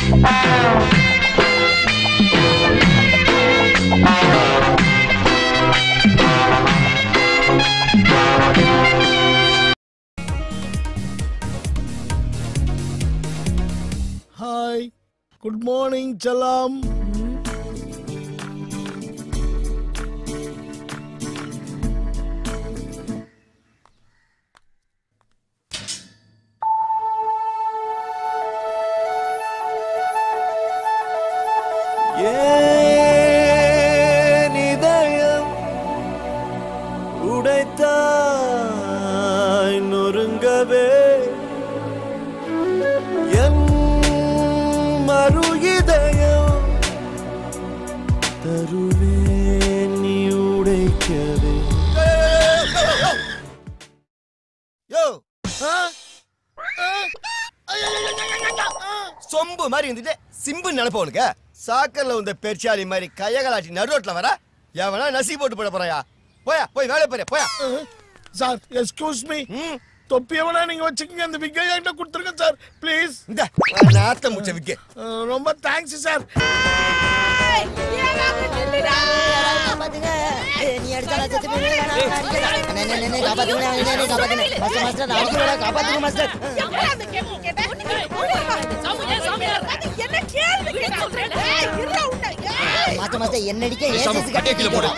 Hi good morning சலாம் ஏன் இதயம் உடைத்தாய் நொறுங்கவே என் மறு இதயம் தருவேன் நீ உடைக்கவே யோ சொம்பு மாதிரி இருந்துட்டு சிம்பு நினைப்ப உனக்கு சாக்கர்ல வந்த பெருச்சாலி மாதிரி கையகலாட்டி நடுரோட்ல வர எவனா நசி போட்டு போட போறாயா போயா போய் வேலை போறியா போயா சார் எக்ஸ்கியூஸ் மீ ம் தொப்பி எவனா நீங்க வச்சுக்கோங்க அந்த விக்கை என்கிட்ட கொடுத்துருங்க சார் ப்ளீஸ் இந்த நாத்த முச்ச விக்கு ரொம்ப தேங்க்ஸ் சார் காப்பாத்துங்க ஏய், நீ அடிச்சா நான் செத்து போயிடுவேன். வேணாம், வேணாம், அடிக்காத. அண்ணே, அண்ணே, அண்ணே, காப்பாத்துங்க, அண்ணே, அண்ணே, காப்பாத்துங்க. மாஸ்டர், மாஸ்டர், நான் அடிக்க வேணாம், காப்பாத்துங்க, மாஸ்டர். மாஸ்டர், மாஸ்டர், என்ன அடிக்க, ஏன் சாமு, சேர்த்து கட்டையை கீழே போடு.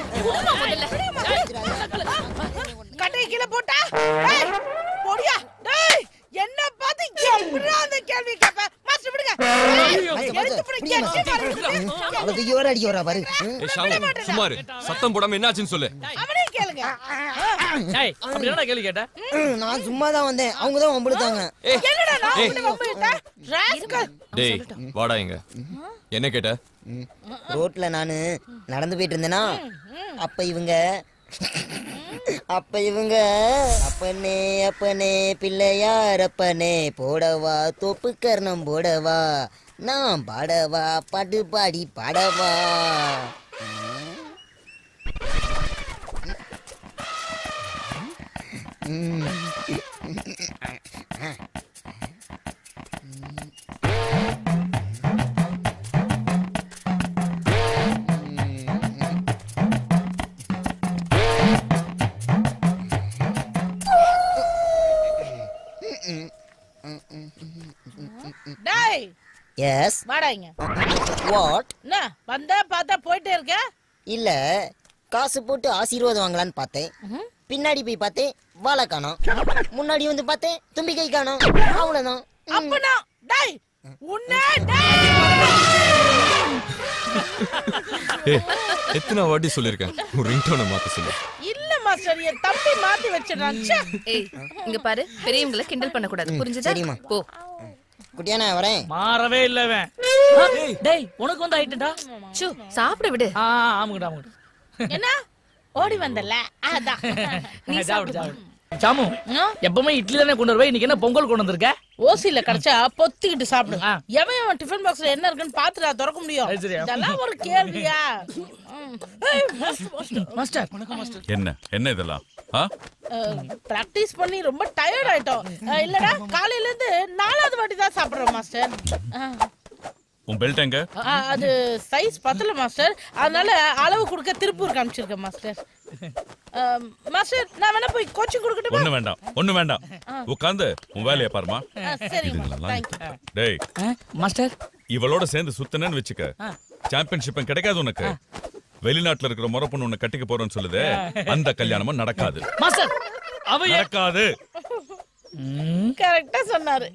கட்டையை கீழே போட்டா டேய், போடியா டேய் என்ன பார்த்து எப்படிடா அந்த கேள்வி கேட்ப மாஸ்டர் விடுங்க டேய், எடுத்து போடு, புடிங்க, கெட்டி மாஸ்டர். பாருங்க. அவ்வளவு தூக்கி ஓட அடிக்க வரா பாரு ம். ஏய் ஷாமு சும்மா இரு சத்தம் போடாம என்னாச்சுன்னு சொல்லு அவனே கேளுங்க ஏய் அப்படி என்னடா கேள்வி கேட்ட ம், நான் சும்மா தான் வந்தேன் அவங்க தான் வம்பிழுத்தாங்க ஏய் என்னடா நான் ஏய். உன்னை வம்பிழுத்தேன்? ராஸ்கல். டேய் வாடா இங்க என்ன கேட்ட ரோட்ல நானு நடந்து போயிட்டு இருந்தேனா அப்ப இவங்க அப்ப இவங்க அப்பனே அப்பனே பிள்ளையார் அப்பனே போடவா தொப்பு கர்ணம் போடவா நான் பாடவா பாட்டு பாடி பாடவா டேய் எஸ் வாடா இங்க வாட் என்ன வந்தா பார்த்தா போயிட்டே இருக்க இல்ல காசு போட்டு ஆசீர்வாதம் வாங்கலான்னு பார்த்தேன் பின்னாடி போய் பார்த்தேன் வாழை காணோம் முன்னாடி வந்து பார்த்தேன் தும்பிக்கை காணோம் அவ்வளவுதான் ம். அப்பனா டேய் உன்னை டேய் ஏய் எத்தனை வாட்டி சொல்லிருக்கேன் ஒரு ரிங்டோனை மாத்த சொல்லு இல்ல மாஸ்டர் என் தம்பி மாத்தி வச்சிடறான் ச்சே. ஏய் இங்க பாரு பெரியவங்கள கிண்டல் பண்ண கூடாது புரிஞ்சுதா சரிம்மா. போ குட்டியானா வரேன் மாறவே இல்ல இவன் டேய் உனக்கு வந்து ஆயிட்டுடா சு சாப்பிட விடு ஆ ஆமாங்கடா ஆமாங்கடா என்ன ஓடி வந்தல அதான் நீ சாப்பிடு சாப்பிடு சாமு ஆ? எப்பவுமே இட்லி தானே கொண்டு வருவே இன்னைக்கு என்ன பொங்கல் கொண்டு வந்திருக்க ஓசில கிடைச்சா பொத்திக்கிட்டு சாப்பிடு ஆ. எவன் அவன் டிஃபன் பாக்ஸ்ல என்ன இருக்குன்னு பாத்துடா திறக்க முடியும் அது சரியா? இதெல்லாம் ஒரு கேள்வியா ம். ஏய், மாஸ்டர், மாஸ்டர். என்ன என்ன இதெல்லாம் ஆ அஹ், பிராக்டிஸ் பண்ணி ரொம்ப டயர்ட் ஆயிட்டோம் அஹ், இல்லடா காலையில இருந்து நாலாவது வாட்டி தான் சாப்பிடுறோம் மாஸ்டர் அஹ், உன் பெல்ட் எங்க அஹ், அது சைஸ் பத்தல மாஸ்டர் அதனால அளவு கொடுக்க திருப்பூர் காமிச்சிருக்கேன் மாஸ்டர் அஹ், மாஸ்டர் நான் வேணா போய் கோச்சிங் கொடுக்கட்டுமா ஒண்ணு வேண்டாம் ஒண்ணு வேண்டாம் உட்காந்து உன் வேலையை பாருமா அஹ், சரிம்மா இதுங்களெல்லாம் தேங்க்யூ டேய் ஆ, மாஸ்டர் இவளோட சேர்ந்து சுத்தனன்னு வச்சுக்க சாம்பியன்ஷிப்பும் கிடைக்காது உனக்கு வெளிநாட்டுல இருக்கிற முறை பொண்ணு உன்னை கட்டிக்க போறேன்னு சொல்லுதே அந்த கல்யாணமும் நடக்காது மாஸ்டர் அவ ஏன்- நடக்காது ம், கரெக்டா சொன்னாரு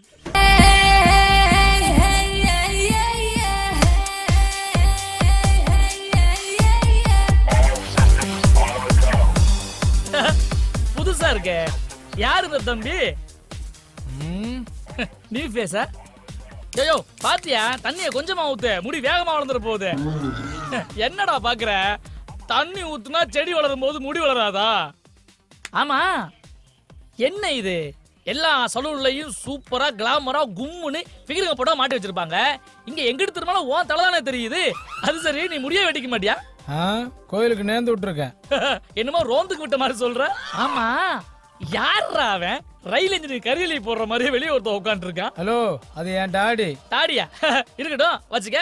புதுசா இருக்கே யாரு இந்த தம்பி ம், நீ பேச ஐயோ பாத்தியா தண்ணிய கொஞ்சமா ஊத்து முடி வேகமா வளர்ந்துற போகுது என்னடா பாக்குற தண்ணி ஊத்துனா செடி வளரும் போது முடி வளராதா ஆமா என்ன இது எல்லா சலூன்லயும் சூப்பரா கிளாமரா கும்முன்னு ஃபிகருங்க போட மாட்டி வச்சிருப்பாங்க இங்க எங்கிட்டு திரும்பினாலும் உன் தலை தானே தெரியுது அது சரி நீ முடிய வெட்டிக்க மாட்டியா கோயிலுக்கு நேர்ந்து விட்டுருக்கேன் என்னமோ ரோந்துக்கு விட்ட மாதிரி சொல்ற ஆமா யாரா அவன் ரயில் இன்ஜின் கரியலி போடுற மாதிரியே வெளியே ஒருத்தன் உட்காந்துட்டு இருக்கான் ஹலோ அது என் டாடி தாடியா இருக்கட்டும் வச்சுக்க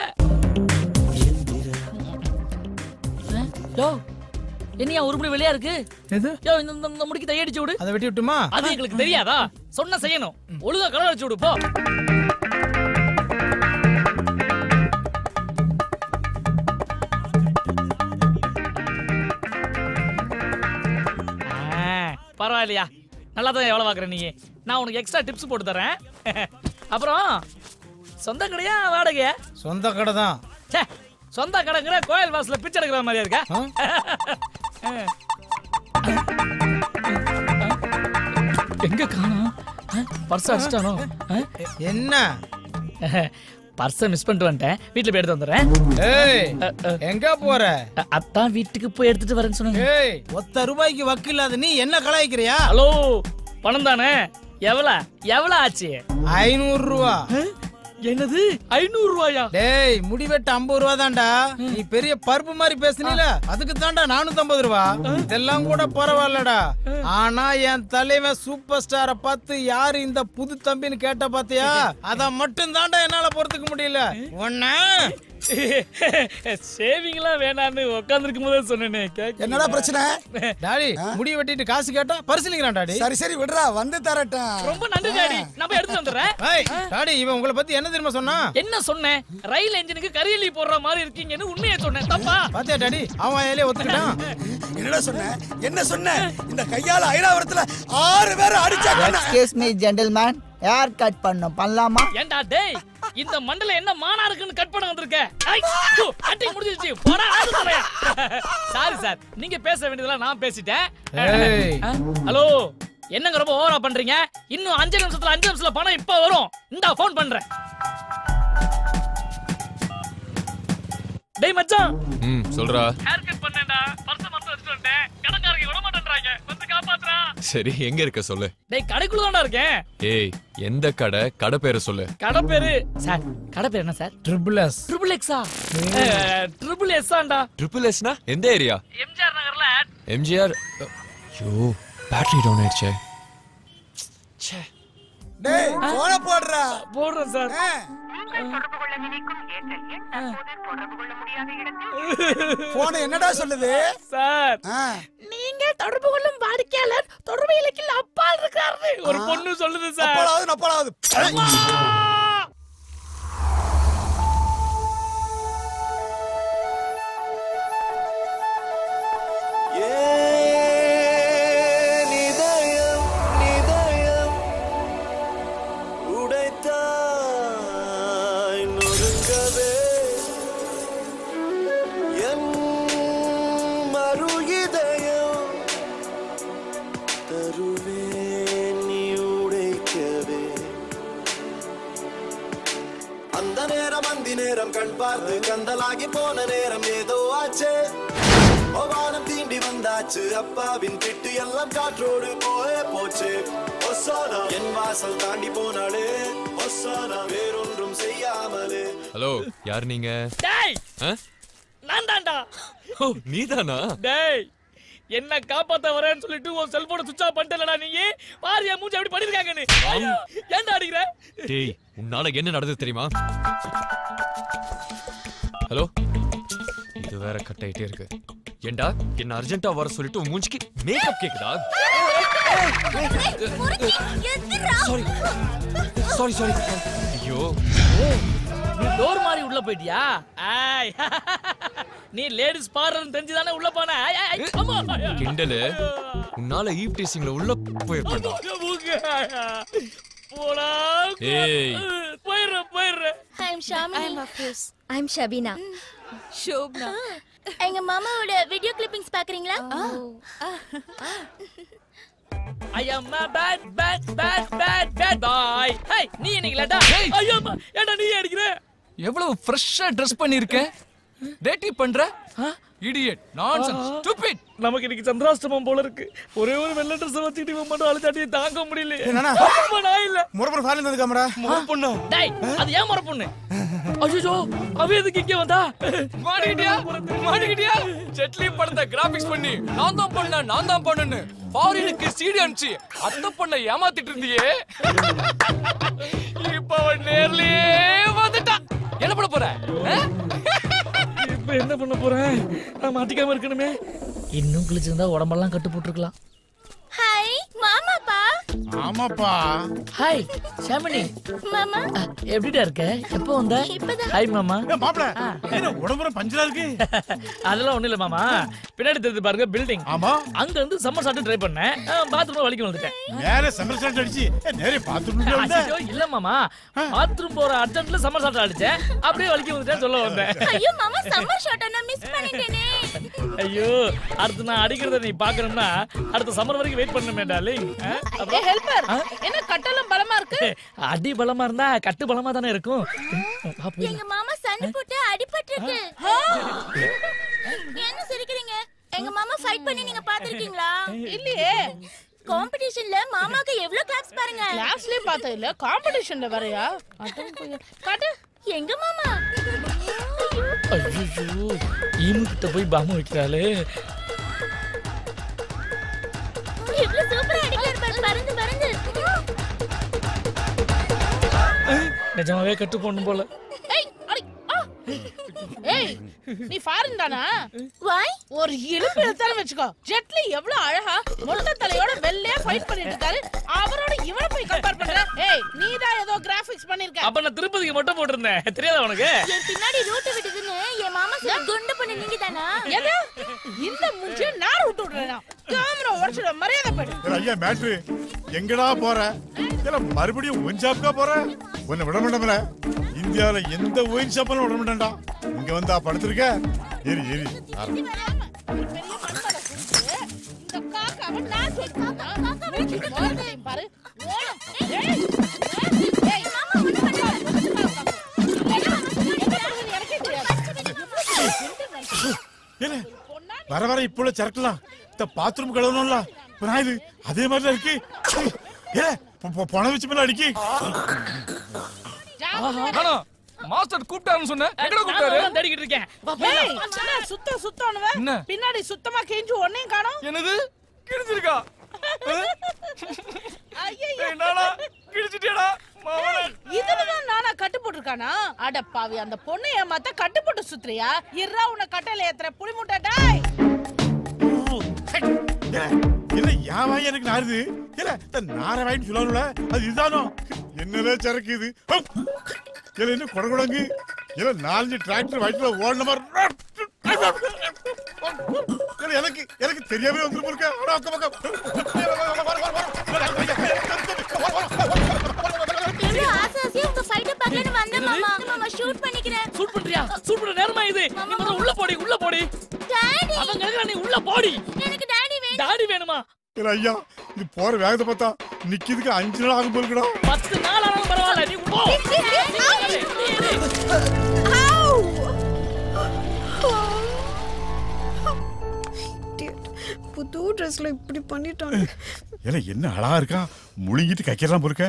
யோ என்னையா ஒரு முடி வெளியா இருக்கு எது யோ இந்த இந்த- இந்த முடிக்கு தையடிச்சு விடு அதை வெட்டி விட்டுமா அது எங்களுக்கு தெரியாதா சொன்ன செய்யணும் ஒழுங்கா கலர் அடிச்சு விடு போ ஆ, பரவாயில்லையா நல்லா தான் எவ்வளோ பார்க்குற நீ நான் உனக்கு எக்ஸ்ட்ரா டிப்ஸ் போட்டு தரேன் அப்புறம் சொந்த கடையா வாடகையா சொந்த கடை தான் ச்சே சொந்த கடைங்கிற கோயில் வாசல்ல பிச்சை எடுக்கிற மாதிரியா இருக்கா எங்க காணோம் பர்ஸ் அடிச்சிட்டானோ என்ன பர்ஸை மிஸ் பண்ணிட்டு வந்துட்டேன் வீட்டுல போய் எடுத்து வந்துடுறேன் ஏய் எங்க போற அ- அத்தான் வீட்டுக்கு போய் எடுத்துட்டு வரேன்னு சொன்னாங்க ஏய் ஒத்த ரூபாய்க்கு வக்கு இல்லாத நீ என்ன கலாய்க்கிறியா ஹலோ பணம் தானே எவ்வளோ எவ்வளோ ஆச்சு ஐநூறு ரூபா என்னது ஐநூறு ரூபாயா டேய் முடிவெட்டு ஐம்பது ரூபா தான்டா நீ பெரிய பருப்பு மாதிரி பேசுனீல அதுக்கு தான்டா நானூத்தி ஐம்பது ரூபா இதெல்லாம் கூட பரவாயில்லடா ஆனா என் தலைவன் சூப்பர் ஸ்டாரை பார்த்து யாரு இந்த புது தம்பின்னு கேட்ட பாத்தியா அத மட்டும் தான்டா என்னால பொறுத்துக்க முடியல ஒன்ன சேவிங்லாம் வேணான்னு உட்காந்துருக்கும் போதே சொன்னேனே கேக்க என்னடா பிரச்சனை டாடி முடி வெட்டிட்டு காசு கேட்டா பரிசீலிக்கிறான் டாடி சரி சரி விடுறா வந்து தரட்டும் ரொம்ப நன்றி டாடி நம்ம எடுத்து வந்துடுறேன் ஏய் டாடி இவன் உங்களை பத்தி என்ன தெரியுமா சொன்னா என்ன சொன்னேன் ரயில் என்ஜினுக்கு கரியலி போடுற மாதிரி இருக்கீங்கன்னு உண்மையை சொன்னேன் தப்பா பாத்தியா டாடி அவன் வாயிலே ஒத்துக்கிட்டான் என்னடா சொன்ன என்ன சொன்ன இந்த கையால ஐராவரத்துல ஆறு பேரை அடிச்சா excuse me gentleman haircut பண்ணோம் பண்ணலாமா ஏண்டா டேய் இந்த மண்டல என்ன மானா இருக்குன்னு கட் பண்ண வந்திருக்க கட்டிங் முடிஞ்சிருச்சு போடா சாரி சார் நீங்க பேச வேண்டியதெல்லாம் நான் பேசிட்டேன் ஏய். ஆ, ஹலோ என்னங்க ரொம்ப ஓவரா பண்றீங்க இன்னும் அஞ்சு நிமிஷத்துல அஞ்சு நிமிஷத்துல பணம் இப்ப வரும் இந்தா ஃபோன் பண்றேன் டேய் மச்சான் ம் சொல்றா ஹேர் கட் பண்ணேன்டா பர்ஸ் மறந்து வச்சுட்டு வந்துட்டேன் கடைக்காரங்க விட மாட்டேன்றாங்க வந்து காப்பாத்துறா சரி எங்க இருக்க சொல்லு டேய் கடைக்குள்ள தான்டா இருக்கேன் ஏய் எந்த கடை கடை பேரை சொல்லு கடை பேரு சார் கடை பேர் என்ன சார் ட்ரிபிள் எஸ் ட்ரிபிள் எக்ஸா ட்ரிபிள் எஸ் ஆண்டா ட்ரிபிள் எஸ்னா எந்த ஏரியா எம்ஜிஆர் நகர்ல எம்ஜிஆர் ஐயோ பேட்டரி டவுன் ஆயிடுச்சே டேய் போன போடுறா போடுறேன் சார் போன என்னடா சொல்லுது சார் ஆ, நீங்க தொடர்பு கொள்ளும் வாடிக்கையாளர் தொடர்பு இலக்கில் அப்பால் இருக்காரு ஒரு பொண்ணு சொல்லுது சார் நப்பலாவது நப்பலாவது ஏன் இதயம் இதயம் உடைத்தாய் நொறுங்கவே என் மறு இதயம் தருவேன் நீ உடைக்கவே அந்த நேரம் அந்தி நேரம் கண் பார்த்து கந்தலாகி போன நேரம் ஏதோ ஆச்சே ஓ வானம் தீண்டி வந்தாச்சு அப்பாவின் திட்டு எல்லாம் காற்றோடு போயே போச்சு ஒசானா என் வாசல் தாண்டி போனாலே ஒசானா வேறொன்றும் செய்யாமலே ஹலோ யார் நீங்க டேய் ஆ? நான் தான்டா ஓ நீதானா டேய் என்ன காப்பாத்த வரேன்னு சொல்லிட்டு உன் செல்போனை சுவிட்ச் ஆஃப் பண்ணிட்டலடா நீ பாரு என் மூஞ்சி அப்படி பண்ணிருக்காங்கன்னு ஐயோ, ஏன்டா அடிக்கிற டேய் உன்னால என்ன நடந்தது தெரியுமா ஹலோ இது வேற கட் ஆயிட்டே இருக்கு ஏண்டா என்ன அர்ஜென்ட்டா வர சொல்லிட்டு உன் மூஞ்சிக்கு மேக்கப் கேக்குதா சாரி சாரி சாரி ஐயோ நீ டோர் மாதிரி உள்ள போயிட்டியா ஆய் நீ லேடிஸ் பார்லர் தெரிஞ்சு தானே உள்ள போன ஆய், ஆய், ஆய், ஆமா. கிண்டலு உன்னால ஈவ் டீசிங்ல உள்ள போயிருப்பா போடா ஏய் போயிடுறேன் போயிடுறேன் I'm Shamini I'm Afroz I'm Shabina Shobna எங்க மாமாவோட வீடியோ கிளிப்பிங்ஸ் பாக்குறீங்களா ஐ அம் a bad bad bad bad bad boy ஹே நீ இன்னைக்கு லேட்டா ஐயோ அம்மா, ஏன்டா நீ அடிக்கிற எவ்வளவு ஃப்ரெஷ்ஷா ட்ரெஸ் பண்ணிருக்க டேட்டி பண்ற இடியட் நான்சென்ஸ் ஸ்டூபிட் நமக்கு இன்னைக்கு சந்திராஷ்டமம் போல இருக்கு ஒரே ஒரு வெள்ளை ட்ரெஸ் வச்சுக்கிட்டு இவன் மட்டும் அழுத்தாட்டியை தாங்க முடியல என்னண்ணா? நான் இல்ல முறப்பட ஃபாரின் வந்துருக்காமடா பொண்ணு டேய் அது ஏன் முறை பொண்ணு அய்யோ அவ எதுக்கு இங்க வந்தா மாட்டிக்கிட்டியா மாட்டிக்கிட்டியா ஜெட்லி படத்தை கிராபிக்ஸ் பண்ணி நான் தான் பண்ணேன் நான் தான் பண்ணேன்னு ஃபாரினுக்கு சீடி அனுப்பிச்சு அத்தை பொண்ணை ஏமாத்திட்டு இருந்தியே இப்ப அவன் நேர்லயே வந்துட்டான் என்ன பண்ண போற ஆ? இப்ப என்ன பண்ண போறேன் நான் மாட்டிக்காம இருக்கணுமே இன்னும் கிழிச்சிருந்தா உடம்பெல்லாம் கட்டு போட்டுருக்கலாம் ஹாய் மாமாப்பா ஆமாப்பா ஹாய் ஷாமினி மாமா எப்படிடா இருக்க எப்போ வந்த இப்பதான். ஹாய் மாமா மாப்பிள என்ன உடம்புற பஞ்சலா இருக்கு அதெல்லாம் ஒண்ணும் இல்ல மாமா பின்னாடி தெரிஞ்சு பாருங்க பில்டிங் ஆமா அங்க இருந்து சம்மர் சாப்பிட்டு ட்ரை பண்ணேன் பாத்ரூம் வலிக்கு வந்துட்டேன் நேரே சமையல் ஸ்டாண்ட் அடிச்சு நேரே பாத்துட்டு வந்த ஐயோ, இல்ல மாமா பாத்ரூம் போற அர்ஜென்ட்ல சம்மர் சாப்பிட்டு அடிச்சேன் அப்படியே வலிக்கு வந்துட்டேன் சொல்ல வந்தேன் ஐயோ மாமா சம்மர் ஷாட் நான் மிஸ் பண்ணிட்டேனே ஐயோ அடுத்து நான் அடிக்கிறத நீ பாக்கணும்னா அடுத்த சம்மர் வரைக்கும் வெயிட் பண்ணணுமே டார்லிங் ஏ ஹெல்ப்பர் என்ன கட்டெல்லாம் பலமா இருக்கு அடி பலமா இருந்தா கட்டு பலமா தானே இருக்கும் வா, போய். எங்க மாமா சண்டை போட்டு அடிபட்டிருக்கு என்ன சிரிக்கிறீங்க எங்க மாமா ஃபைட் பண்ணி நீங்க பாத்திருக்கீங்களா இல்லையே காம்படிஷன்ல மாமாக்கு எவ்வளவு கிளாப்ஸ் பாருங்க கிளாஸ்லயும் பார்த்தது இல்ல காம்படிஷன்ல வரையா அட்டன் போய் காட்டு எங்க மாமா ஐயோ ஈமு கிட்ட போய் பாம்பு வைக்கிறாளே எவ்வளவு சூப்பரா அடிக்கிறார் பாரு பறந்து பறந்து நிஜமாவே கட்டு போடணும் போல ஏய் அடி ஆ. ஏய் நீ ஃபாரின் தானா வாய் ஒரு இழுப்பு எடுத்தாலும் வச்சுக்கோ ஜெட்லி எவ்வளவு அழகா மொட்டை தலையோட வெள்ளையா ஃபைட் பண்ணிட்டு இருக்காரு அவரோட இவனை போய் கம்பேர் பண்ற ஏய் நீ தான் ஏதோ கிராபிக்ஸ் பண்ணிருக்க அப்ப நான் திருப்பதிக்கு மட்டும் போட்டிருந்தேன் தெரியாதா உனக்கு என் பின்னாடி ரூட் விடுதுன்னு என் மாமா சொல்ல குண்டு பண்ணி நீங்க தானா எது இந்த மூஞ்சிய நான் விட்டு விடுறேன் கேமரா உடச்சிட மரியாதை போயிடு ஏல, ஐயா மேட்ரு எங்கடா போற ஏல, மறுபடியும் ஒயின் ஷாப்க்கா போற உன்னை விட மாட்டோம்ல இந்தியாவுல எந்த ஒயின் ஷாப்பாலும் விட மாட்டேன்டா இங்க வந்தா படுத்திருக்க ஏறி ஏறி ஆரம்பி. இந்த காக்காவை நான் சொல்றேன் பாரு ஓடும். ஏய், ஏய், மாமா ஒண்ணு பண்ணாத. என்ன பண்றது எனக்கே தெரியாது. ஏல, வர வர இப்போ உள்ள சரக்குலாம் இந்த பாத்ரூம் கழுவணும்ல இப்ப நான் இது அதே மாதிரி தான் இருக்கு ஏ பணம் வச்சு மேல அடிக்கி ஆனா மாஸ்டர் கூப்பிட்டாருன்னு சொன்னேன் எங்கடா நான் கூப்பிட்டாரு தான் தேடிக்கிட்டு இருக்கேன் வா, ஏய், போயிடலாம். என்ன சுத்த சுத்தம்னுவ? என்ன? பின்னாடி சுத்தமா கேஞ்சு ஒன்னையும் காணோம் என்னது கிழிச்சிருக்கா ஐயையோ. என்னடா கிழிச்சிட்டியாடா மாவனே இதுலதான் நானா கட்டு போட்டிருக்கானா அட பாவி அந்த பொண்ணு ஏமாத்த கட்டு போட்டு சுத்துறியா இர்ரா உன்னை கட்டையில ஏத்துற புளி முட்டை டாய் ஏல, என்ன என் வாய் எனக்கு நாருது இல்ல இந்த நார வாயின்னு சொல்லணும்ல அது இதுதானோ என்னதான் சரக்கு இது ஹம். ஏல, என்ன கொடகுடங்கு இல்ல நாலஞ்சு டிராக்டர் வயிற்றுல ஓடின மாதிரி ஏல, எனக்கு எனக்கு தெரியாம வந்துட்டு போயிருக்க அட, அக்கம் பக்கம். எவ்வளவு ஆசை ஆசையா உங்க ஃபைட்ட பார்க்கணும்னு வந்தேன் மாமா மாமா ஷூட் பண்ணிக்கிறேன் சூட் பண்றியா சூட் பண்ற நேரமா இது நீ முதல்ல உள்ள போடி உள்ள போடி டாடி அவன் கேக்குறா நீ உள்ள போடி எனக்கு டாடி வேணும் டாடி வேணுமா ஏல, ஐயா இது போற வேகத்தை பார்த்தா நிக்கிறதுக்கு அஞ்சு நாள் ஆகும் போயிருக்கடா பத்து நாள் ஆனாலும் பரவாயில்ல நீ போ புது ட்ரெஸ்ல இப்படி பண்ணிட்டாங்க ஏல என்ன அழகா இருக்கான் முழுங்கிட்டு கைக்கலாம் போயிருக்க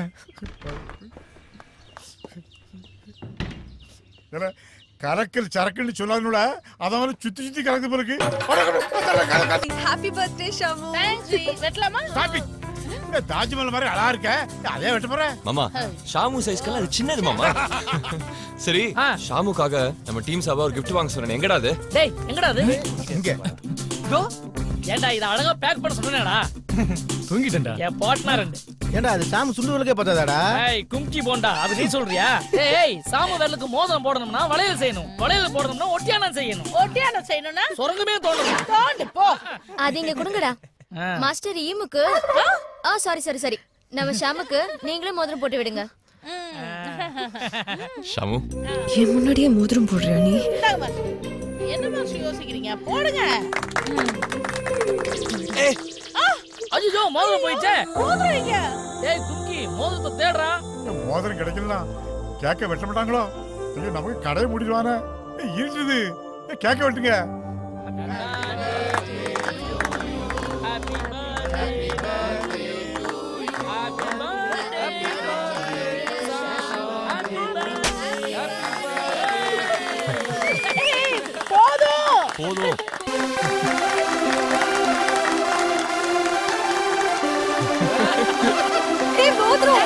ஏல, கலக்கல் சரக்குன்னு சொல்லாதுல அதான் சுத்தி சுத்தி கலந்து போயிருக்கு ஹாப்பி பர்த்டே ஷாமு தேங்க்ஸ் வெட்டலாமா டாபிக் தாஜ்மஹால் மாதிரி அழகா இருக்க அதே வெட்ட போறேன் மாமா ஷாமு சைஸ்க்கெல்லாம் அது சின்னது மாமா சரி ஷாமுக்காக நம்ம டீம் சார்பா ஒரு gift வாங்க சொன்னேன் எங்கடா அது டேய் எங்கடா அது இங்க ஏன்டா இத அழகா பேக் பண்ண சொன்னேடா தூங்கிட்டேன்டா என் பார்ட்னர் ரெண்டு ஏண்டா அது சாமி சுண்டுவலுக்கே பார்த்ததாடா ஏய் கும்கி போண்டா அது நீ சொல்றியா ஏய், ஏய் சாமு விரலுக்கு மோதிரம் போடணும்னா வளையல் செய்யணும் வளையல் போடணும்னா ஒட்டியானம் செய்யணும் ஒட்டியானம் செய்யணும்னா சொரங்கமே தோண்டணும் தோண்டு போ அது இங்க கொடுங்கடா மாஸ்டர் ஈமுக்கு ஆ சாரி சாரி சாரி நம்ம ஷாமுக்கு நீங்களும் மோதிரம் போட்டு விடுங்க ஷாமு என் முன்னாடியே மோதிரம் போடுறியா நீ இந்தாங்க மாஸ்டர். என்ன மாஸ்டர் யோசிக்கிறீங்க போடுங்க ஐயோ மோதிரம் போயிடுச்சே மோதிரம் எங்க? ஏய் கும்கி மோதிரத்தை தேடுறா மோதிரம் கிடைக்கலாம் கேக்க வெட்ட மாட்டாங்களோ ஐயோ நமக்கு கடையை மூடிடுவானே ஏய், இருட்டுது ஏய், கேக்க வெட்டுங்க போதும் போதும் டேய் மோதிரம்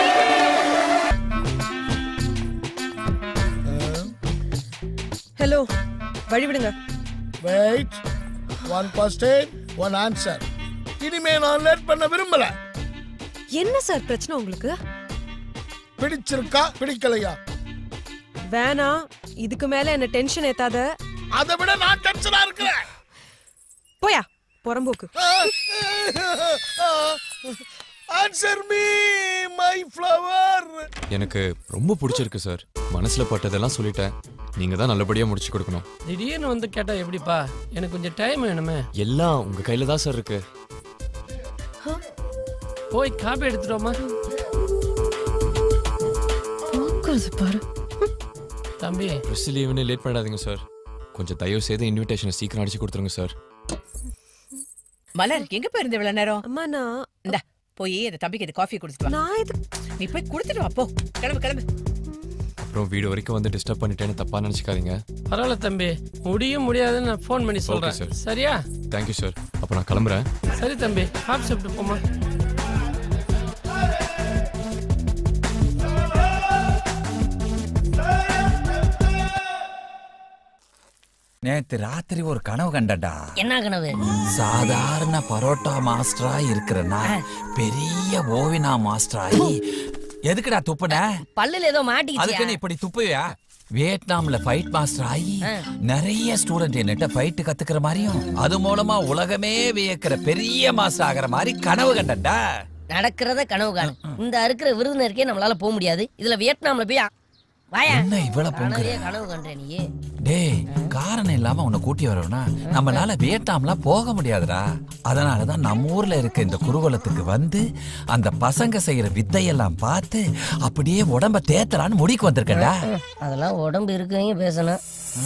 ஹலோ வழி விடுங்க wait one question one answer இனிமே நான் லேட் பண்ண விரும்பல என்ன சார் பிரச்சனை உங்களுக்கு பிடிச்சிருக்கா பிடிக்கலையா வேணா இதுக்கு மேல என்ன டென்ஷன் ஏத்தாத அதை விட நான் டென்ஷனா இருக்கிறேன் போயா புறம்போக்கு ஆன்சர் மீ மை ஃப்ளவர் எனக்கு ரொம்ப பிடிச்சிருக்கு சார் மனசுல பட்டதெல்லாம் சொல்லிட்டேன் நீங்க தான் நல்லபடியா முடிச்சு கொடுக்கணும் திடீர்னு வந்து கேட்டா எப்படிப்பா எனக்கு கொஞ்சம் டைம் வேணுமே எல்லாம் உங்க கையில தான் சார் இருக்கு போய் காப்பி எடுத்துட்டோமா பாரு தம்பி ப்ரெஸ் லீவுன்னு லேட் பண்ணாதீங்க சார் கொஞ்சம் தயவு செய்து இன்விடேஷனை சீக்கிரம் அடிச்சு கொடுத்துருங்க சார் மலர் எங்க போயிருந்த இவ்வளவு நேரம் அம்மா நான் இந்த போய் அந்த தம்பிக்கு இந்த காஃபி குடிச்சிட்டு வா நான் இது நீ போய் குடுத்துட்டு வா போ கிளம்பு கிளம்பு அப்புறம் வீடு வரைக்கும் வந்து டிஸ்டர்ப் பண்ணிட்டேன்னு தப்பா நினைச்சுக்காதீங்க பரவாயில்ல தம்பி முடியும் முடியாதுன்னு நான் ஃபோன் பண்ணி சொல்றேன் sir. சரியா தேங்க்யூ சார் அப்போ நான் கிளம்புறேன் சரி தம்பி காஃபி சாப்பிட்டு போமா நேத்து ராத்திரி ஒரு கனவு கண்டடா என்ன கனவு சாதாரண பரோட்டா மாஸ்டரா இருக்கிற நான் பெரிய ஓவினா மாஸ்டர் ஆகி எதுக்குடா துப்புன பல்லுல ஏதோ அதுக்கு மாட்டிக்கிச்சு நீ இப்படி துப்புவியா வியட்நாம்ல ஃபைட் மாஸ்டர் ஆகி நிறைய ஸ்டூடெண்ட் என்கிட்ட ஃபைட் கத்துக்கிற மாதிரியும் அது மூலமா உலகமே வியக்கிற பெரிய மாஸ்டர் ஆகிற மாதிரி கனவு கண்டடா நடக்கிறத கனவு காணு இந்த இருக்கிற விருந்தினருக்கே நம்மளால போக முடியாது இதுல வியட்நாம்ல போய் வாயா என்ன இவ்வளவு பொங்குற? கனவே கனவு கண்டே நீ டேய் காரணம் இல்லாம உன்னை கூட்டி வரவனா நம்மளால வியட்நாம்லாம் போக முடியாதுடா அதனாலதான் நம்ம ஊர்ல இருக்க இந்த குருகுலத்துக்கு வந்து அந்த பசங்க செய்யற வித்தையெல்லாம் பார்த்து அப்படியே உடம்ப தேத்தலான்னு முடிக்கு வந்திருக்கேன்டா அதெல்லாம் உடம்பு இருக்கவங்க பேசணும்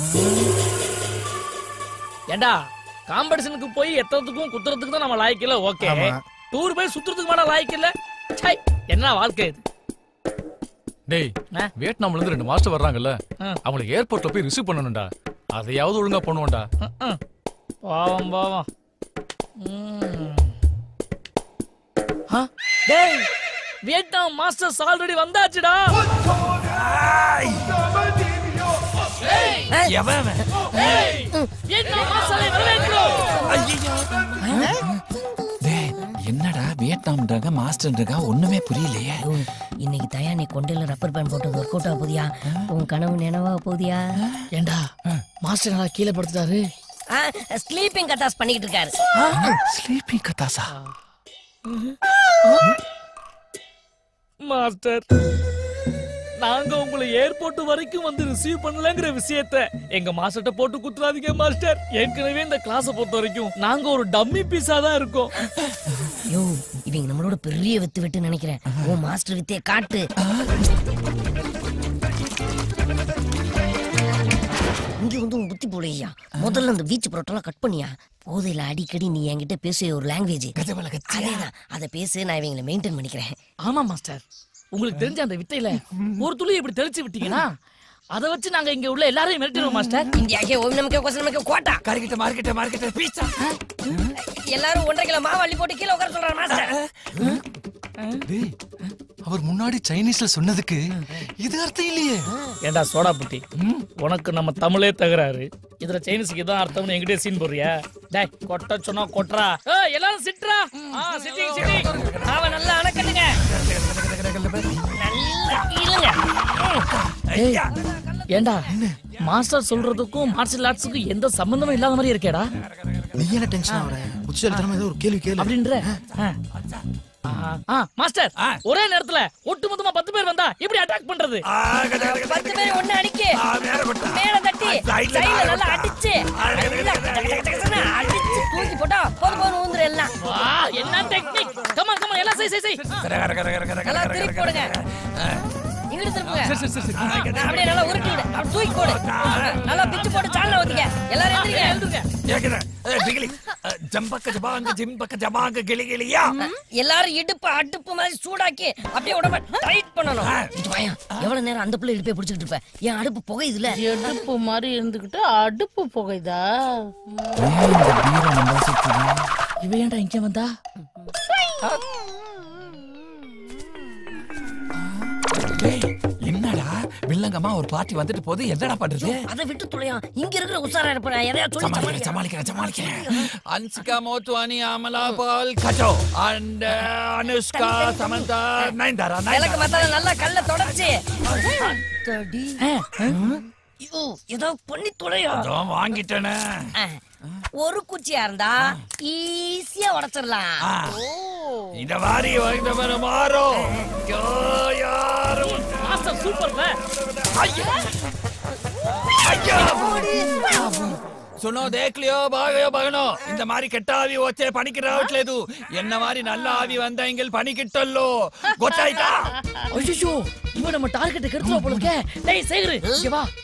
ஏண்டா காம்படிஷனுக்கு போய் எத்தறதுக்கும் குத்துறதுக்கு தான் நம்ம லாய்க்கு இல்ல ஓகே ஆமா. டூர் போய் சுத்துறதுக்கு மேல லாய்க்கு இல்ல சை என்ன வாழ்க்கை இது டேய் வியட்நாம்ல இருந்து ரெண்டு மாஸ்டர் வர்றாங்கல்ல அவங்களுக்கு ஏர்போர்ட்ல போய் ரிசீவ் பண்ணணும்டா அதையாவது ஒழுங்கா பண்ணுவோம்டா பாவம் பாவம் ம். ஆ, டேய் வியட்நாம் மாஸ்டர்ஸ் ஆல்ரெடி வந்தாச்சுடா ஏய், எவன் அவன்? ஏய், வியட்நாம் மாஸ்டரை வரவேற்கிறோம் டேய் என்னடா வியட்நாம்ன்றாங்க மாஸ்டர்ன்றாங்க ஒண்ணுமே புரியலையே இன்னைக்கு தயா நீ கொண்டையில ரப்பர் பேண்ட் போட்டது ஒர்க் அவுட் ஆக போதியா உன் கனவு நினைவா போதியா ஏண்டா மாஸ்டர் நல்லா கீழே படுத்துட்டாரு ஸ்லீப்பிங் கட்டாஸ் பண்ணிக்கிட்டு இருக்காரு ஸ்லீப்பிங் கட்டாசா மாஸ்டர் நாங்க உங்களை ஏர்போர்ட் வரைக்கும் வந்து ரிசீவ் பண்ணலங்கிற விஷயத்த எங்க மாஸ்டர்ட்ட போட்டு குத்துறாதீங்க மாஸ்டர் ஏற்கனவே இந்த கிளாஸ பொறுத்த வரைக்கும் நாங்க ஒரு டம்மி பீஸா தான் இருக்கோம் யோ இவங்க நம்மளோட பெரிய வித்து விட்டு நினைக்கிறேன் உன் மாஸ்டர் வித்தைய காட்டு இங்க வந்து உன் புத்தி போலையா முதல்ல அந்த பீச் புரோட்டெல்லாம் கட் பண்ணியா போதையில அடிக்கடி நீ என்கிட்ட பேசுற ஒரு லாங்குவேஜ் அதேதான் அதை பேசு நான் இவங்களை மெயின்டைன் பண்ணிக்கிறேன் ஆமா மாஸ்டர் உங்களுக்கு தெரிஞ்ச அந்த வித்தையில ஒரு துளி இப்படி தெளிச்சு விட்டீங்கன்னா அதை வச்சு நாங்க இங்க உள்ள எல்லாரையும் மிரட்டிடுவோம் மாஸ்டர் இந்தியாக்கே ஓம் நமக்கு கொசம் நமக்கு கோட்டா கறிக்கிட்ட மார்க்கெட்ட மார்க்கெட்ட பீச்சா எல்லாரும் ஒன்றரை கிலோ மாவு அள்ளி போட்டு கீழே உட்கார சொல்றாரு மாஸ்டர் டேய் அவர் முன்னாடி சைனீஸ்ல சொன்னதுக்கு இது அர்த்தம் இல்லையே ஏண்டா சோடா புட்டி உனக்கு நம்ம தமிழே தகராறு இதுல சைனீஸ்க்கு தான் அர்த்தம்னு என்கிட்டயே சீன் போடுறியா டேய் கொட்ட சொன்னா கொட்றா ஏய், எல்லாரும் சிட்ரா ஆ சிட்டிங் சிட்டிங் அவன் நல்லா அணக்கட்டுங்க நல்லா இருங்க ஏய், ஏண்டா மாஸ்டர் சொல்றதுக்கும் மார்ஷல் ஆர்ட்ஸுக்கும் எந்த சம்பந்தமும் இல்லாத மாதிரி இருக்கேடா நீ என்ன டென்ஷன் ஆகுற புத்திசாலித்தனமா ஏதோ ஒரு கேள்வி கேளு அப்படின்ற ஆ. ஆ, மாஸ்டர் ஒரே நேரத்துல ஒட்டுமொத்தமா பத்து பேர் வந்தா எப்படி அட்டாக் பண்றது பத்து பேர் ஒண்ணு அடிக்கு மேல தட்டி சைடுல நல்லா அடிச்சு நல்லா டக்கு டக்கு டக்குன்னு அடிச்சு தூக்கி போட்டா போது போது ஊந்துரு எல்லாம் வா என்ன டெக்னிக் கமா கமா எல்லாம் செய் செய் செய் நல்லா திருப்பி போடுங்க இங்கிட்டு திருப்புங்க சரி, சரி, சரி, சரி. ஆ, அப்படியே நல்லா உருட்டி விடு அப்படி தூக்கி போடு ஆ, நல்லா பிச்சு போட்டு சால்ல ஊத்திக்க எல்லாரும் எந்திரிங்க கேக்குறேன் ஏய், பிகிலி அஹ், ஜம்பக்க ஜபாங்க ஜிம்பக்க ஜபாங்க கிளி கிளியா எல்லாரும் இடுப்பு அடுப்பு மாதிரி சூடாக்கி அப்படியே உடம்ப டைட் பண்ணணும் இது பையன் எவ்வளவு நேரம் அந்த பிள்ளை இடுப்பை பிடிச்சிட்டு இருப்ப என் அடுப்பு புகையுதுல அடுப்பு மாதிரி இருந்துகிட்டு அடுப்பு புகைதா இவ ஏன்டா இங்க வந்தா டேய், என்னடா வில்லங்கம்மா ஒரு பார்ட்டி வந்துட்டு போகுது என்னடா பண்றது அதை விட்டு துளையா இங்க இருக்கிற உசாரா இருப்பா எதையா சொல்லி சமாளிக்கிறேன் சமாளிக்கிறேன் சமாளிக்கிறேன் அன்சிகா மோத்வானி அமலா பால் கஜோ அண்ட் அனுஷ்கா சமந்தா நயன்தாரா விளக்கு நயன்தாரா மத்தால நல்லா கல்ல தொடச்சு அத்தடி. ஐயோ, ஏதோ பண்ணி தொலையா அதான் வாங்கிட்டேனே ஒரு குச்சியா இருந்தா ஈஸியா உடைச்சிடலாம் இந்த மாதிரி வாங்கிட்ட மாறோ யாரும் மாஸ்டர் சூப்பர் సునో దేఖ్ లియో బాగో బగనో இந்த மாதிரி கெட்ட ஆவி వచ్చే పనికి రావట్లేదు என்ன மாதிரி நல்ல ஆவி வந்தா இங்க பணி கிட்டல்லோ ಗೊತ್ತಾಯ್ತಾ ஐயோ இவன் நம்ம டார்கெட்டை கெடுத்துவா போல இருக்கே டேய் சேகரு இங்க வா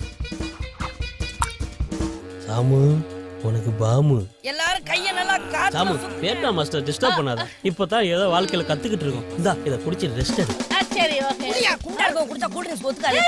சாமு உனக்கு பாமு எல்லாரும் கைய நல்லா சாமு காத்து வேண்டாம் மாஸ்டர் டிஸ்டர்ப் பண்ணாத இப்பதான் ஏதோ வாழ்க்கையில கத்துக்கிட்டு இருக்கோம் இந்தா இதை புடிச்சு ரெஸ்ட் எடு சரி ஓகே குடியா குண்டா இருக்கும் குடிச்சா கூல் ட்ரிங்க்ஸ் ஒத்துக்காது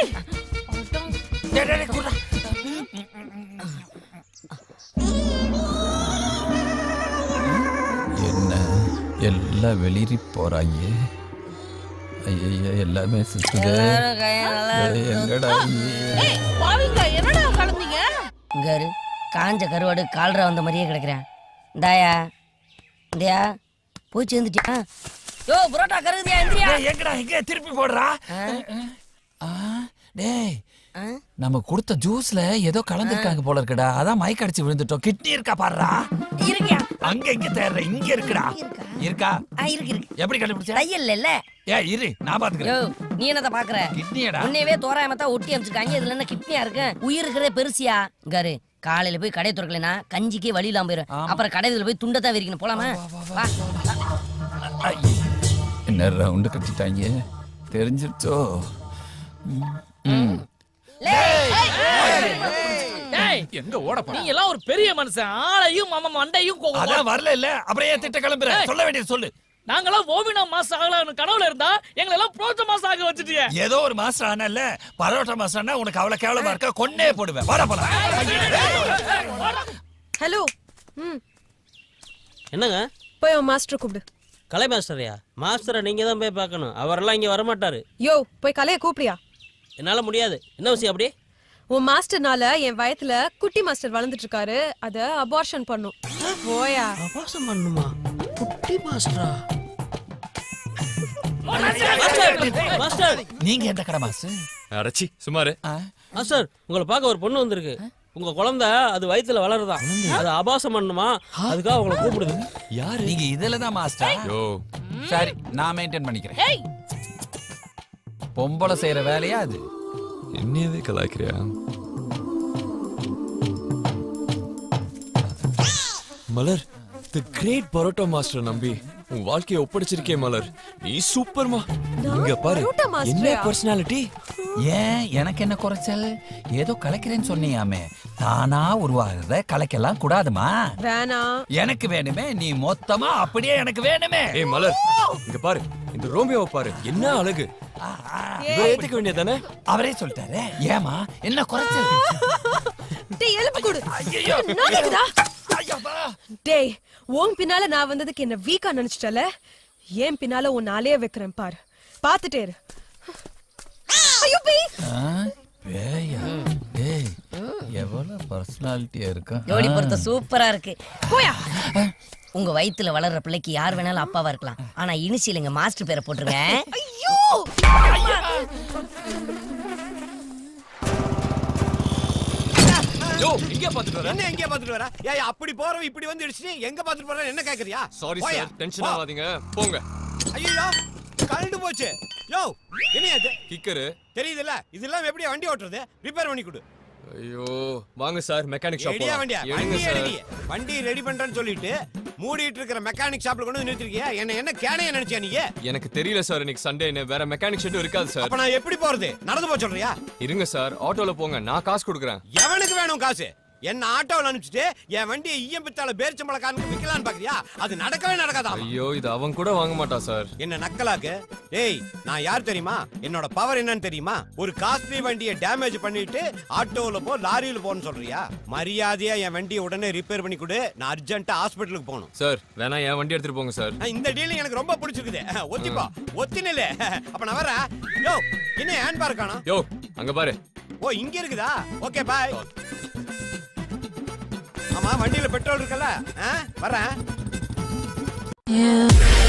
என்ன எல்லாம் வெளிரி போறாங்க ஐயா எல்லாமே சுத்துது எல்லாரும் கைய நல்லா ஏய், எங்கடா நீ? பாவிங்க என்னடா கலந்தீங்க இங்காரு காஞ்ச கருவாடு கால்ரா வந்த மாதிரியே கிடக்குறேன் இந்தாயா இந்தியா போய் சேர்ந்துட்டியா யோ புரோட்டா கருதியா இந்தியா ஏய், எங்கடா எங்க திருப்பி போடுறா ஆ, டேய் நம்ம கொடுத்த ஜூஸ்ல ஏதோ கலந்துருக்காங்க போல இருக்குடா அதான் மயக்க அடிச்சு விழுந்துட்டோம் கிட்னி இருக்கா பாருடா இருக்கியா அங்க இங்க தேடுற இங்க இருக்குடா இருக்கா ஆ இருக்கு இருக்கு எப்படி கண்டுபிடிச்ச தையல் இல்ல ஏ இரு நான் யோ பாத்துக்கிறேன் நீ என்னத பாக்குற கிட்னியடா உன்னையவே தோராயமா தான் ஒட்டி அமைச்சிருக்காங்க இதுல என்ன கிட்னியா இருக்கு உயிர் இருக்கிறதே பெருசியா இங்காரு காலையில போய் கடை திறக்கலைன்னா கஞ்சிக்கே வழி இல்லாம போயிரும் அப்புறம் கடையில போய் துண்டை தான் விரிக்கணும் போலாமா வா என்ன ரவுண்டு கட்டிட்டாங்க தெரிஞ்சிருச்சோ ம், ம். டேய் எங்க ஓட நீ எல்லாம் ஒரு பெரிய மனுஷன் ஆளையும் மாமா மண்டையும் கோ- அதான் வரல இல்ல அப்புறம் ஏன் திட்ட கிளம்புற ஏய். சொல்ல வேண்டியது சொல்லு நாங்கெல்லாம் ஓவினா மாசம் ஆகலாம்னு கனவுல இருந்தா எங்களை எல்லாம் புரோட்ட மாசம் ஆக வச்சுட்டியே ஏதோ ஒரு மாஸ்டர் ஆனல்ல பரோட்டா மாஸ்டர்னா உனக்கு அவ்வளவு கேவலமா இருக்க கொன்னே போடுவேன் வாடா போலாம் ஹலோ ம் என்னங்க போய் உன் மாஸ்டர் கூப்பிடு கலை மாஸ்டரையா மாஸ்டரை நீங்க தான் போய் பார்க்கணும் அவரெல்லாம் இங்க வரமாட்டாரு யோ போய் கலைய கூப்பிடியா என்னால முடியாது என்ன விஷயம் அப்படி உன் மாஸ்டர்னால என் வயத்துல குட்டி மாஸ்டர் வளர்ந்துட்டு இருக்காரு அத அபார்ஷன் பண்ணும் போயா அபார்ஷன் பண்ணுமா குட்டி மாஸ்டரா மாஸ்டர் நீங்க எந்த கடை மாஸ்டர் அடச்சி சுமாரு மாஸ்டர் உங்களை பார்க்க ஒரு பொண்ணு வந்திருக்கு உங்க குழந்தை அது வயித்துல வளருதா அது அபாசம் பண்ணுமா அதுக்காக உங்களை கூப்பிடுது யாரு நீங்க இதுல தான் மாஸ்டர் யோ சரி நான் மெயின்டைன் பண்ணிக்கிறேன் பொம்பளை செய்யற வேலையா அது என்னையவே கலாய்க்கிறியா Malar the great parotta master நம்பி உன் வாழ்க்கையை ஒப்படைச்சிருக்கே மலர் நீ சூப்பர்மா இங்க பாரு பரோட்டா என்ன மாஸ்டரா? பர்சனாலிட்டி ஏன் எனக்கு என்ன குறைச்சல் ஏதோ கலைக்கிறேன்னு சொன்னியாமே தானா உருவாகிறத கலைக்கலாம் கூடாதுமா வேணாம் எனக்கு வேணுமே நீ மொத்தமா அப்படியே எனக்கு வேணுமே ஏய் மலர் இங்க பாரு இந்த ரோமியோவை பாரு என்ன அழகு இவரை ஏத்துக்க வேண்டியதானே அவரே சொல்லிட்டாரு ஏமா என்ன குறைச்சல் டேய் எலும்பு கொடு ஐயையோ. நாளைக்குடா ஐயோப்பா. டேய் உன் பின்னால நான் வந்ததுக்கு என்ன வீக்கா நினைச்சிட்டல ஏன் பின்னால உன் நாளையே வைக்கிறேன் பாரு பாத்துட்டே இரு ஐயோ பீ ஆ, பேயா டேய் எவ்வளவு பர்சனாலிட்டியா இருக்கா ஜோடி பொறுத்த சூப்பரா இருக்கு போயா உங்க வயித்துல வளர்ற பிள்ளைக்கு யார் வேணாலும் அப்பாவா இருக்கலாம் ஆனா இனிஷியல் எங்க மாஸ்டர் பேரை போட்டுருங்க ஐயோ யோ இங்க பாத்துட்டு வர என்ன எங்கே பாத்துட்டு வர ஏய் அப்படி போறவன் இப்படி வந்து இடிச்சு எங்க பாத்துட்டு போற என்ன கேக்குறியா சாரி போயா. சார் டென்ஷன் போ. ஆகாதீங்க போங்க ஐயோ கழண்டு போச்சு யோ என்ன இது கிக்கரு தெரியுதுல்ல இதெல்லாம் எப்படி வண்டி ஓட்டுறது ரிப்பேர் பண்ணி கொடு ஐயோ வாங்க சார் மெக்கானிக் ஷாப் ரெடியா வண்டியா எடுங்க வண்டி சார் ரெடி வண்டி ரெடி பண்றேன்னு சொல்லிட்டு மூடிட்டு இருக்கிற மெக்கானிக் ஷாப்ல கொண்டு வந்து நிறுத்திருக்கிய என்ன என்ன கேனைய நினைச்சியா நீ எனக்கு தெரியல சார் இன்னைக்கு சண்டேன்னு வேற மெக்கானிக் ஷெட்டும் இருக்காது சார் அப்ப நான் எப்படி போறது நடந்து போக சொல்றியா இருங்க சார் ஆட்டோல போங்க நான் காசு கொடுக்குறேன் எவனுக்கு வேணும் காசு என்ன ஆட்டோவில் அனுப்பிச்சிட்டு என் வண்டியை ஈயம் பித்தால பேரிச்சம்பளக்காரனுக்கு விற்கலான்னு பாக்குறியா அது நடக்கவே நடக்காதா ஐயோ இது அவன் கூட வாங்க மாட்டான் சார் என்ன நக்கலாக்கு டேய் நான் யார் தெரியுமா என்னோட பவர் என்னன்னு தெரியுமா ஒரு காஸ்ட்லி வண்டியை டேமேஜ் பண்ணிட்டு ஆட்டோல போ லாரியில போன்னு சொல்றியா மரியாதையா என் வண்டியை உடனே ரிப்பேர் பண்ணி கொடு நான் அர்ஜென்ட்டா ஹாஸ்பிட்டலுக்கு போகணும் சார் வேணா என் வண்டி எடுத்துட்டு போங்க சார் அஹ், இந்த டீல் எனக்கு ரொம்ப பிடிச்சிருக்குது ஒத்திப்பா ஒத்தினில அப்ப நான் வரேன் யோ என்ன ஹேண்ட் பார் காணோம் யோ அங்க பாரு ஓ இங்க இருக்குதா ஓகே பாய் ஆமா வண்டியில பெட்ரோல் இருக்குல்ல ஆ, வரேன்